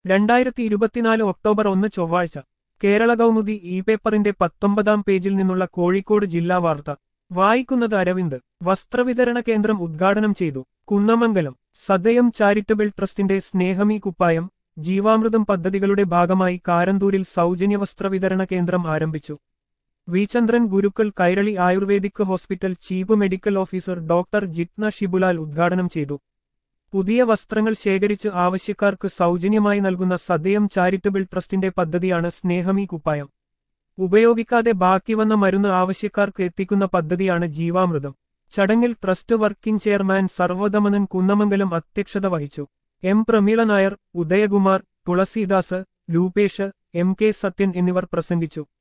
രണ്ടായിരത്തി ഇരുപത്തിനാല് ഒക്ടോബർ ഒന്ന് ചൊവ്വാഴ്ച കേരള കൗമുദി ഇ പേപ്പറിന്റെ പത്തൊമ്പതാം പേജിൽ നിന്നുള്ള കോഴിക്കോട് ജില്ലാ വാർത്ത വായിക്കുന്നത് അരവിന്ദ് വസ്ത്രവിതരണ കേന്ദ്രം ഉദ്ഘാടനം ചെയ്തു കുന്നമംഗലം സദയം ചാരിറ്റബിൾ ട്രസ്റ്റിന്റെ സ്നേഹമീ കുപ്പായം ജീവാമൃതം പദ്ധതികളുടെ ഭാഗമായി കാരന്തൂരിൽ സൗജന്യ വസ്ത്രവിതരണ കേന്ദ്രം ആരംഭിച്ചു V Chandran Gurukkal Kairali ayurvedic hospital chief medical officer doctor Jithna Shibulal ഉദ്ഘാടനം ചെയ്തു പുതിയ വസ്ത്രങ്ങൾ ശേഖരിച്ച് ആവശ്യക്കാർക്ക് സൗജന്യമായി നൽകുന്ന സദയം ചാരിറ്റബിൾ ട്രസ്റ്റിന്റെ പദ്ധതിയാണ് സ്നേഹമീ കുപ്പായം ഉപയോഗിക്കാതെ ബാക്കി വന്ന മരുന്ന് ആവശ്യക്കാർക്ക് എത്തിക്കുന്ന പദ്ധതിയാണ് ജീവാമൃതം ചടങ്ങിൽ trust working chairman Sarvadamanan Kunnamangalam അധ്യക്ഷത വഹിച്ചു M Prameela Nair Udayakumar Thulasidas Rupesh M K Sathyan എന്നിവർ പ്രസംഗിച്ചു